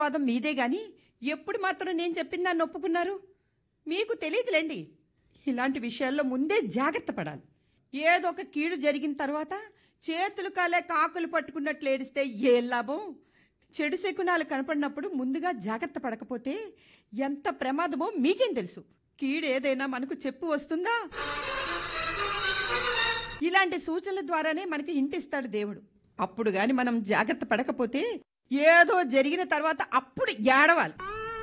వాదం మీదే గాని ఎప్పుడు మాత్రం నేను చెప్పిన దాన్ని ఒప్పుకున్నారు మీకు తెలియదులేండి ఇలాంటి విషయాల్లో ముందే జాగ్రత్త పడాలి ఏదో ఒక కీడు జరిగిన తర్వాత చేతులు కాలే కాకులు పట్టుకున్నట్లు ఏడిస్తే ఏ లాభం చెడు శకునాలు కనపడినప్పుడు ముందుగా జాగ్రత్త పడకపోతే ఎంత ప్రమాదమో మీకేం తెలుసు కీడు ఏదైనా మనకు చెప్పు వస్తుందా ఇలాంటి సూచనల ద్వారానే మనకి ఇంటిస్తాడు దేవుడు అప్పుడు గాని మనం జాగ్రత్త పడకపోతే ఏదో జరిగిన తర్వాత అప్పుడు ఏడవాలి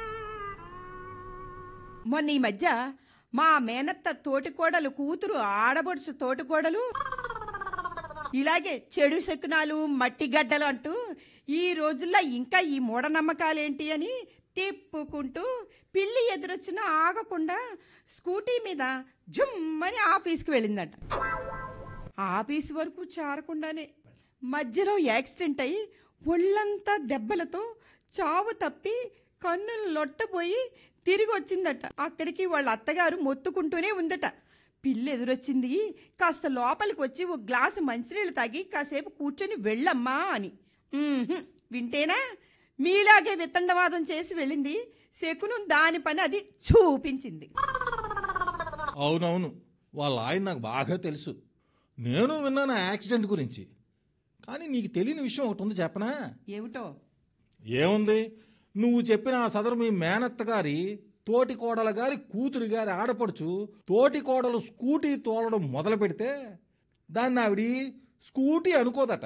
మొన్న ఈ మధ్య మా మేనత్త తోటికోడలు కూతురు ఆడబడుచు తోటికోడలు ఇలాగే చెడు శకునాలు మట్టి గడ్డలు అంటూ ఈ రోజుల్లో ఇంకా ఈ మూఢనమ్మకాలేంటి అని తిప్పుకుంటూ పిల్లి ఎదురొచ్చినా ఆగకుండా స్కూటీ మీద జుమ్మని ఆఫీస్కి వెళ్ళిందట ఆఫీస్ వరకు చేరకుండానే మధ్యలో యాక్సిడెంట్ అయి ఒళ్ళంతా దెబ్బలతో చావు తప్పి కన్నులు లొట్టపోయి తిరిగి వచ్చిందట అక్కడికి వాళ్ళ అత్తగారు మొత్తుకుంటూనే ఉందట పిల్లి ఎదురొచ్చింది కాస్త లోపలికి వచ్చి ఓ గ్లాసు మంచినీళ్ళు తాగి కాసేపు కూర్చొని వెళ్ళమ్మా అని ఉహుం, వింటేనా మీలాగే వితండవాదం చేసి వెళ్ళింది శకునం దాని పని అది చూపించింది అవునవును వాళ్ళ ఆయన నాకు బాగా తెలుసు నేను విన్నాను ఆ యాక్సిడెంట్ గురించి కానీ నీకు తెలియని విషయం ఒకటి ఉంది చెప్పనా ఏమిటో ఏముంది నువ్వు చెప్పిన ఆ సదరు మీ మేనత్త గారి తోటి కోడల గారి కూతురి గారి ఆడపడుచు తోటి కోడలు స్కూటీ తోలడం మొదలు పెడితే దాన్ని ఆవిడ స్కూటీ అనుకోదట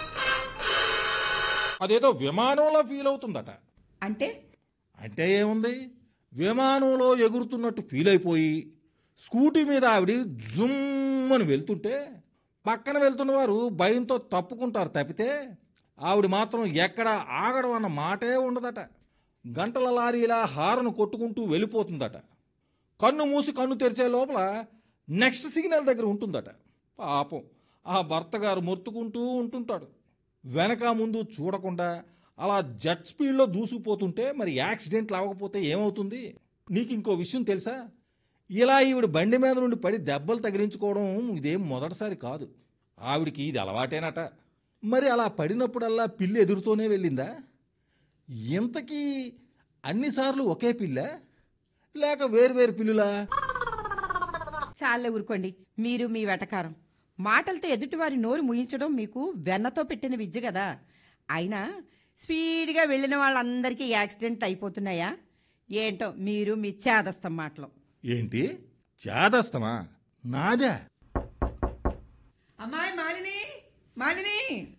అదేదో విమానంలో ఫీల్ అవుతుందట అంటే అంటే ఏముంది విమానంలో ఎగురుతున్నట్టు ఫీల్ అయిపోయి స్కూటీ మీద ఆవిడ జుమ్ అని వెళ్తుంటే పక్కన వెళ్తున్న వారు భయంతో తప్పుకుంటారు తప్పితే ఆవిడ మాత్రం ఎక్కడ ఆగడం అన్న మాటే ఉండదట గంటల లారీలా హారను కొట్టుకుంటూ వెళ్ళిపోతుందట కన్ను మూసి కన్ను తెరిచే లోపల నెక్స్ట్ సిగ్నల్ దగ్గర ఉంటుందట పాపం ఆ భర్త గారు మొత్తుకుంటూ ఉంటుంటాడు వెనక ముందు చూడకుండా అలా జెట్ స్పీడ్లో దూసుకుపోతుంటే మరి యాక్సిడెంట్ అవ్వకపోతే ఏమవుతుంది నీకు ఇంకో విషయం తెలుసా ఇలా ఈవిడ బండి మీద నుండి పడి దెబ్బలు తగిలించుకోవడం ఇదేం మొదటిసారి కాదు ఆవిడికి ఇది అలవాటేనట మరి అలా పడినప్పుడల్లా పిల్లి ఎదురుతోనే వెళ్ళిందా ఇంతకీ అన్నిసార్లు ఒకే పిల్ల లేక వేరువేరు పిల్లులా చాలే ఊరుకోండి మీరు మీ వెటకారం మాటలతో ఎదుటివారి నోరు ముయించడం మీకు వెన్నతో పెట్టిన విద్య కదా అయినా స్పీడ్గా వెళ్ళిన వాళ్ళందరికీ యాక్సిడెంట్ అయిపోతున్నాయా ఏంటో మీరు మీ చేదస్తం మాటలు ఏంటి చేదస్తమా నాదా అమ్మాయి మాలిని మాలిని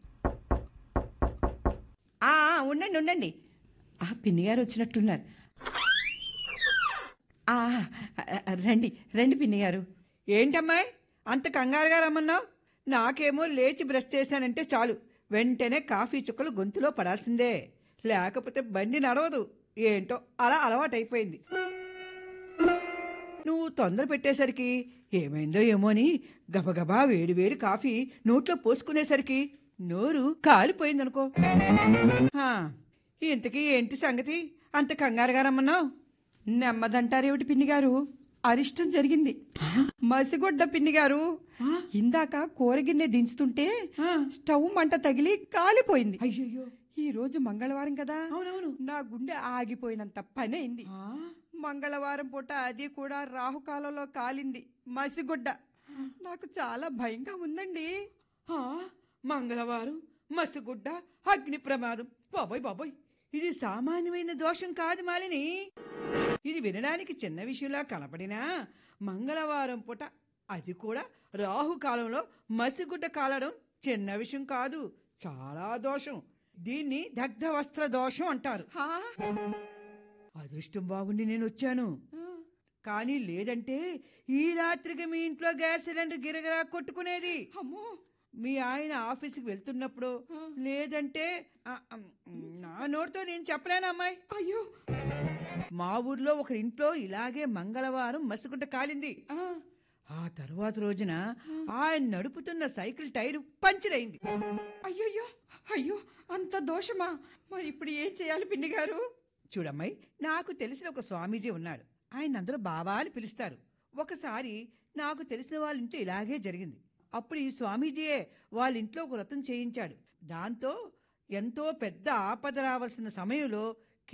ఆ, ఆ, ఉండండి ఉండండి ఆ పిన్ని గారు వచ్చినట్టున్నారు ఆ, ఆ, రండి రండి పిన్ని గారు ఏంటమ్మాయి అంత కంగారుగా రమ్మన్నావు నాకేమో లేచి బ్రష్ చేశానంటే చాలు వెంటనే కాఫీ చుక్కలు గొంతులో పడాల్సిందే లేకపోతే బండి నడవదు ఏంటో అలా అలవాటైపోయింది నువ్వు తొందర పెట్టేసరికి ఏమైందో ఏమో అని గబగబా వేడి వేడి కాఫీ నోట్లో పోసుకునేసరికి నోరు కాలిపోయిందనుకో హా, ఇంతకీ ఏంటి సంగతి అంత కంగారుగా రమ్మన్నావు నెమ్మదంటారేమిటి పిన్ని గారు అరిష్టం జరిగింది మసిగొడ్డ పిన్ని గారు ఇందాక కూరగిన్నె దించుతుంటే ఆ. స్టవ్ మంట తగిలి కాలిపోయింది అయ్యయ్యో ఈ రోజు మంగళవారం కదా అవునవును నా గుండె ఆగిపోయినంత పని అయింది ఆ, మంగళవారం పూట అది కూడా రాహుకాలంలో కాలింది మసిగుడ్డ నాకు చాలా భయంగా ఉందండి ఆ, మంగళవారం మసిగుడ్డ అగ్ని ప్రమాదం బాబోయ్ బాబోయ్ ఇది సామాన్యమైన దోషం కాదు మాలిని ఇది వినడానికి చిన్న విషయంలా కనపడినా మంగళవారం పూట అది కూడా రాహుకాలంలో మసిగుడ్డ కాలడం చిన్న విషయం కాదు చాలా దోషం దీన్ని దగ్ధ వస్త్ర దోషం అంటారు హా? అదృష్టం బాగుండి నేను వచ్చాను కానీ లేదంటే ఈ రాత్రికి మీ ఇంట్లో గ్యాస్ సిలిండర్ గిరగిరా కొట్టుకునేది అమ్మో మీ ఆయన ఆఫీస్కి వెళ్తున్నప్పుడు లేదంటే ఆ, ఆ, నా నోటితో నేను చెప్పలేను అమ్మాయి అయ్యో మా ఊర్లో ఒక ఇంట్లో ఇలాగే మంగళవారం మసుకుంట కాలింది ఆ, ఆ తర్వాత రోజున ఆయన నడుపుతున్న సైకిల్ టైరు పంచర్ అయింది అయ్యయ్యో అయ్యో అంత దోషమా మరి ఇప్పుడు ఏం చేయాలి పిన్ని గారు చూడమ్మాయి నాకు తెలిసిన ఒక స్వామీజీ ఉన్నాడు ఆయన అందరూ బాబా అని పిలుస్తారు ఒకసారి నాకు తెలిసిన వాళ్ళ ఇంట్లో ఇలాగే జరిగింది అప్పుడు ఈ స్వామీజీయే వాళ్ళ ఇంట్లో ఒక వ్రతం చేయించాడు దాంతో ఎంతో పెద్ద ఆపద రావాల్సిన సమయంలో